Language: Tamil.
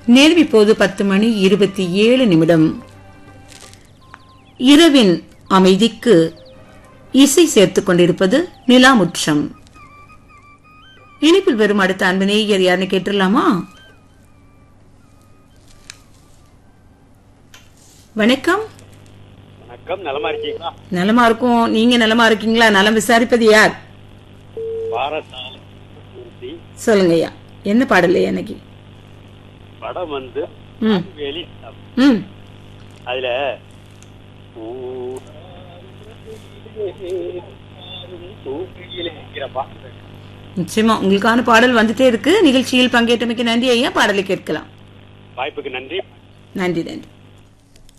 நேரம் இப்போது பத்து மணி இருபத்தி ஏழு நிமிடம் இரவின் அமைதிக்கு இசை சேர்த்துக் கொண்டிருப்பது நிலாமுற்றம் இனிப்பில் வரும் அடுத்த அன்பு நேயர் யாருன்னு கேட்டுடலாமா வணக்கம் வணக்கம் நலமா இருக்கீங்களா நலமா இருக்கும் நீங்க நலமா இருக்கீங்களா நலம் விசாரிப்பது யார் பாரசால மூர்த்தி சொல்லுங்கய்யா என்ன பாடல் எனக்கு படம் வந்து ம் வெளி ம் அதுல தூக்கியில பாட்டு நிச்சயமா உங்களுக்கான பாடல் வந்துட்டே இருக்கு நிகழ்ச்சியில் பங்கேற்றமைக்கு நன்றி ஐயா பாடலை கேட்கலாம் வாய்ப்புக்கு நன்றி நன்றி நன்றி